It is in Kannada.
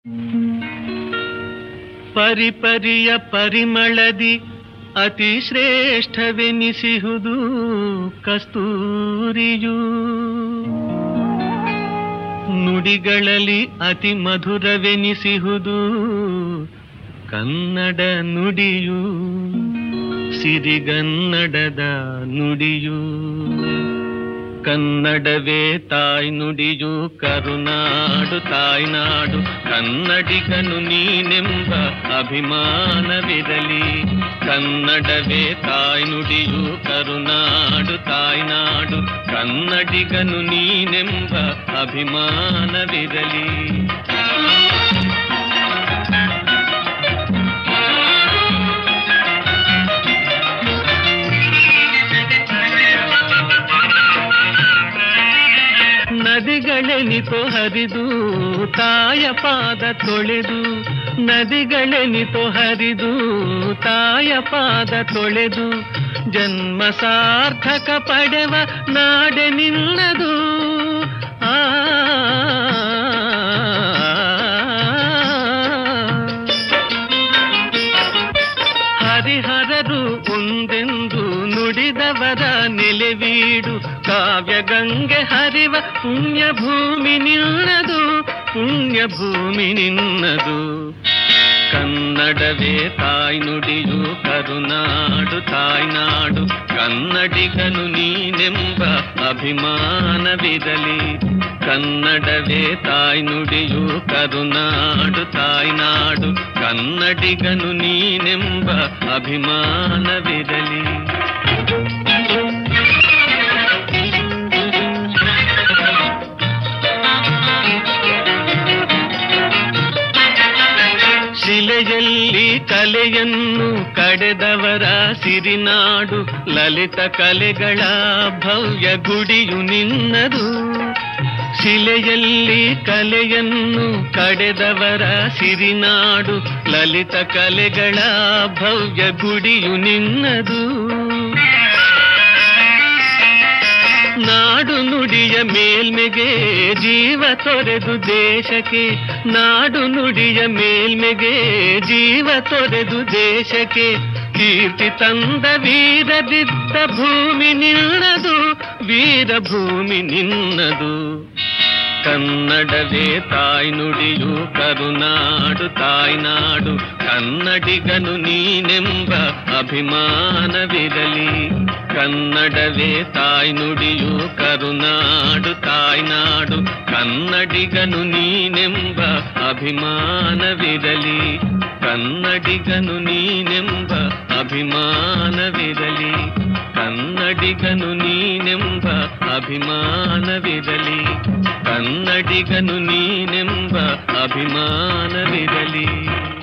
ಪರಿಪರಿಯ ಪರಿಮಳದಿ ಅತಿ ಶ್ರೇಷ್ಠವೆನಿಸಿಹುದು ಕಸ್ತೂರಿಯು ನುಡಿಗಳಲ್ಲಿ ಅತಿ ಮಧುರವೆನಿಸಿಹುದು ಕನ್ನಡ ನುಡಿಯು ಸಿರಿಗನ್ನಡದ ನುಡಿಯು ಕನ್ನಡವೇ ತಾಯ್ ನುಡಿಯು ಕರುನಾಡು ತಾಯ್ನಾಡು ಕನ್ನಡಿಗನು ನೀನೆಂಬ ಅಭಿಮಾನವಿರಲಿ ಕನ್ನಡವೇ ತಾಯ್ ನುಡಿಯು ಕರುನಾಡು ತಾಯ್ನಾಡು ಕನ್ನಡಿಗನು ನೀನೆಂಬ ಅಭಿಮಾನವಿರಲಿ ನದಿಗಳೆನಿತೋ ಹರಿದು ತಾಯ ಪಾದ ತೊಳೆದು ನದಿಗಳೆನಿತೋ ಹರಿದು ತಾಯ ಪಾದ ತೊಳೆದು ಜನ್ಮ ಸಾರ್ಥಕ ಪಡೆವ ನಾಡೆ ನಿನ್ನದು ಆ ಹರಿಹರರು ಒಂದೆಂದು ನುಡಿದವರ ನೆಲೆವೀಡು ಕಾವ್ಯ ಗಂಗೆ ಹರಿವ ಪುಣ್ಯ ಭೂಮಿ ನಿನ್ನದು ಪುಣ್ಯ ಭೂಮಿ ನಿನ್ನದು ಕನ್ನಡವೇ ತಾಯ್ ನುಡಿಯು ಕರುನಾಡು ತಾಯ್ನಾಡು ಕನ್ನಡಿಗನು ನೀನೆಂಬ ಅಭಿಮಾನವಿರಲಿ ಕನ್ನಡವೇ ತಾಯ್ ನುಡಿಯು ಕರುನಾಡು ತಾಯ್ನಾಡು ಕನ್ನಡಿಗನು ನೀನೆಂಬ ಅಭಿಮಾನವಿರಲಿ ಶಿಲೆಯಲ್ಲಿ ಕಲೆಯನ್ನು ಕಡೆದವರ ಸಿರಿನಾಡು ಲಲಿತ ಕಲೆಗಳ ಭವ್ಯ ಗುಡಿಯು ನಿನ್ನದು ಶಿಲೆಯಲ್ಲಿ ಕಲೆಯನ್ನು ಕಡೆದವರ ಸಿರಿನಾಡು ಲಲಿತ ಕಲೆಗಳ ಭವ್ಯ ಗುಡಿಯು ನಿನ್ನದು ನಾಡು ನುಡಿಯ ಮೇಲ್ಮೆಗೆ ಜೀವ ತೊರೆದು ದೇಶಕ್ಕೆ ನಾಡು ನುಡಿಯ ಮೇಲ್ಮೆಗೆ ಜೀವ ತೊರೆದು ದೇಶಕ್ಕೆ ಕೀರ್ತಿ ತಂದ ವೀರದಿದ್ದ ಭೂಮಿ ನಿನ್ನದು ವೀರ ಭೂಮಿ ನಿನ್ನದು ಕನ್ನಡವೇ ತಾಯ್ ನುಡಿಯು ಕರುನಾಡು ತಾಯ್ನಾಡು ಕನ್ನಡಿಗನು ನೀನೆಂಬ ಅಭಿಮಾನವಿರಲಿ ಕನ್ನಡವೇ ತಾಯ್ ನುಡಿಯು ಕರುನಾಡು ತಾಯ್ನಾಡು ಕನ್ನಡಿಗನು ನೀನೆಂಬ ಅಭಿಮಾನವಿರಲಿ ಕನ್ನಡಿಗನು ನೀನೆಂಬ ಅಭಿಮಾನವಿರಲಿ ಕನ್ನಡಿಗನು ನೀನೆಂಬ ಅಭಿಮಾನವಿರಲಿ ಕನ್ನಡಿಗನು ನೀನೆಂಬ ಅಭಿಮಾನವಿರಲಿ